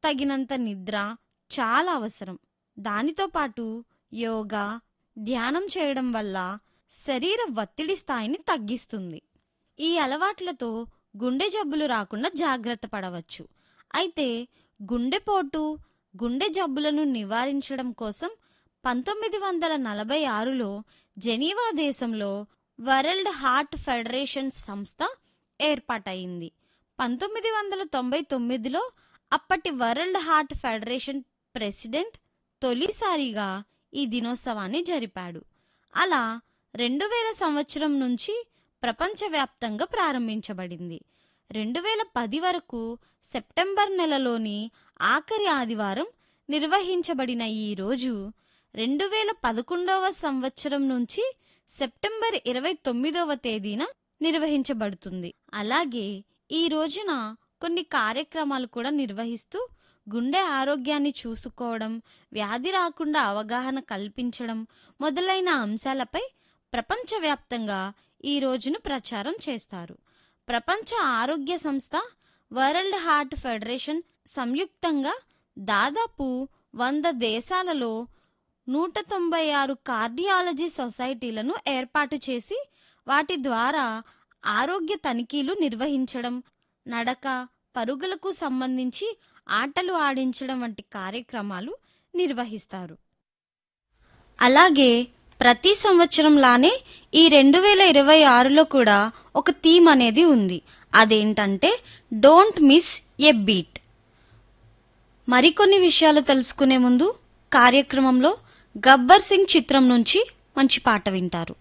తగినంత నిద్ర చాలా అవసరం దానితో పాటు యోగా ధ్యానం చేయడం వల్ల శరీర ఒత్తిడి స్థాయిని తగ్గిస్తుంది ఈ అలవాట్లతో గుండె జబ్బులు రాకుండా జాగ్రత్త పడవచ్చు అయితే గుండెపోటు గుండె జబ్బులను నివారించడం కోసం పంతొమ్మిది వందల నలభై ఆరులో జెనీవా దేశంలో వరల్డ్ హార్ట్ ఫెడరేషన్ సంస్థ ఏర్పాటయింది పంతొమ్మిది వందల తొంభై తొమ్మిదిలో అప్పటి వరల్డ్ హార్ట్ ఫెడరేషన్ ప్రెసిడెంట్ తొలిసారిగా ఈ దినోత్సవాన్ని జరిపాడు అలా రెండు వేల సంవత్సరం నుంచి ప్రపంచవ్యాప్తంగా ప్రారంభించబడింది రెండు వేల పది వరకు సెప్టెంబర్ నెలలోని ఆఖరి ఆదివారం నిర్వహించబడిన ఈ రోజు రెండు వేల పదకొండవ సంవత్సరం నుంచి సెప్టెంబర్ ఇరవై తొమ్మిదవ తేదీన నిర్వహించబడుతుంది అలాగే ఈ రోజున కొన్ని కార్యక్రమాలు కూడా నిర్వహిస్తూ గుండె ఆరోగ్యాన్ని చూసుకోవడం వ్యాధి రాకుండా అవగాహన కల్పించడం మొదలైన అంశాలపై ప్రపంచవ్యాప్తంగా ఈ రోజును ప్రచారం చేస్తారు ప్రపంచ ఆరోగ్య సంస్థ వరల్డ్ హార్ట్ ఫెడరేషన్ సంయుక్తంగా దాదాపు వంద దేశాలలో నూట తొంభై ఆరు కార్డియాలజీ సొసైటీలను ఏర్పాటు చేసి వాటి ద్వారా ఆరోగ్య తనిఖీలు నిర్వహించడం నడక పరుగులకు సంబంధించి ఆటలు ఆడించడం వంటి కార్యక్రమాలు నిర్వహిస్తారు అలాగే ప్రతి సంవత్సరంలానే ఈ రెండు వేల ఇరవై ఆరులో కూడా ఒక థీమ్ అనేది ఉంది అదేంటంటే డోంట్ మిస్ ఎ బీట్ మరికొన్ని విషయాలు తెలుసుకునే ముందు కార్యక్రమంలో గబ్బర్ సింగ్ చిత్రం నుంచి మంచి పాట వింటారు